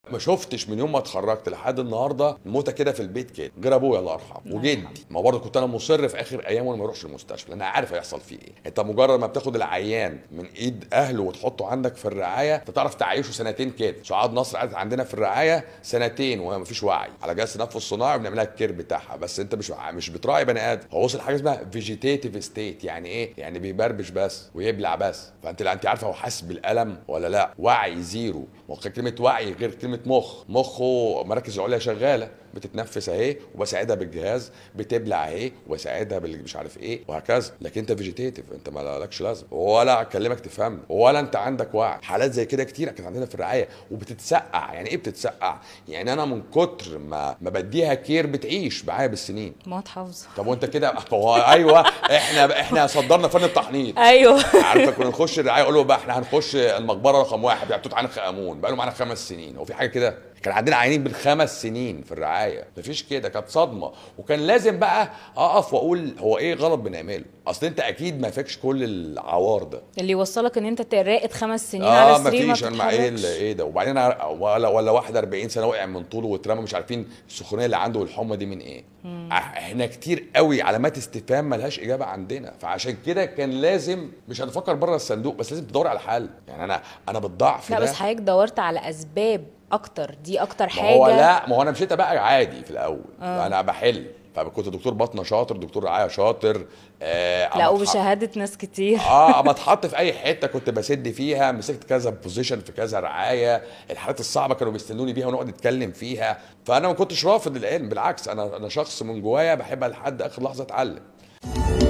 ما شفتش من يوم ما اتخرجت لحد النهارده موته كده في البيت كده غير ابويا الله يرحمه الله وجدي يرحمه. ما برضه كنت انا مصر في اخر ايام وانا ما اروحش المستشفى لان أنا عارف هيحصل فيه ايه انت مجرد ما بتاخد العيان من ايد اهله وتحطه عندك في الرعايه انت تعرف تعيشه سنتين كده سعاد نصر قعدت عندنا في الرعايه سنتين وهي ما فيش وعي على جهاز التنفس الصناعي وبنعملها الكير بتاعها بس انت مش مش بتراعي بني ادم هو وصل حاجه اسمها فيجيتيتيف ستيت يعني ايه يعني بيبربش بس ويبلع بس فانت لا انت عارفه هو حاسس بالالم ولا لا وعي زيرو ما هو كلمه وعي غير كلمه مخ مخه مراكز العليا شغاله بتتنفس اهي وبساعدها بالجهاز بتبلع اهي وبساعدها باللي مش عارف ايه وهكذا لكن انت فيجيتيتيف انت ما لكش لازمه ولا اكلمك تفهمني ولا انت عندك وعي حالات زي كده كتير كانت عندنا في الرعايه وبتتسقع يعني ايه بتتسقع يعني انا من كتر ما ما بديها كير بتعيش معايا بالسنين موت حافظه طب وانت كده هو ايوه احنا احنا صدرنا فن التحنيط ايوه عارفه كنا نخش الرعايه يقولوا بقى احنا هنخش المقبره رقم واحد بتاع توت عنخ امون بقى له معانا خمس سنين هو في حاجه كده كان عندنا عيانين بالخمس سنين في الرعايه مفيش كده كانت صدمه وكان لازم بقى اقف واقول هو ايه غلط بنعمله اصل انت اكيد ما فيكش كل العوار ده اللي يوصلك ان انت تراقد خمس سنين على اه سرير ما مفيش انا ايه بتتحركش. ال- ايه ده وبعدين أنا- ولا ولا واحد 40 سنه وقع من طوله واترمى مش عارفين السخونيه اللي عنده والحمى دي من ايه اه، احنا كتير قوي علامات استفهام ملهاش اجابه عندنا فعشان كده كان لازم مش هنفكر بره الصندوق بس لازم تدور على حل يعني انا انا بالضعف لا ده بس حضرتك دورت على اسباب اكتر دي اكتر ما حاجه هو لا ما هو انا مشيت بقى عادي في الاول آه. انا بحل فكنت دكتور بطنه شاطر دكتور رعايه شاطر آه أما لا اتح- وبشهاده ناس كتير اه اما اتحط في اي حته كنت بسد فيها مسكت كذا بوزيشن في كذا رعايه الحالات الصعبه كانوا بيستنوني بيها ونقعد نتكلم فيها فانا ما كنتش رافض العلم بالعكس انا انا شخص من جوايا بحب لحد اخر لحظه اتعلم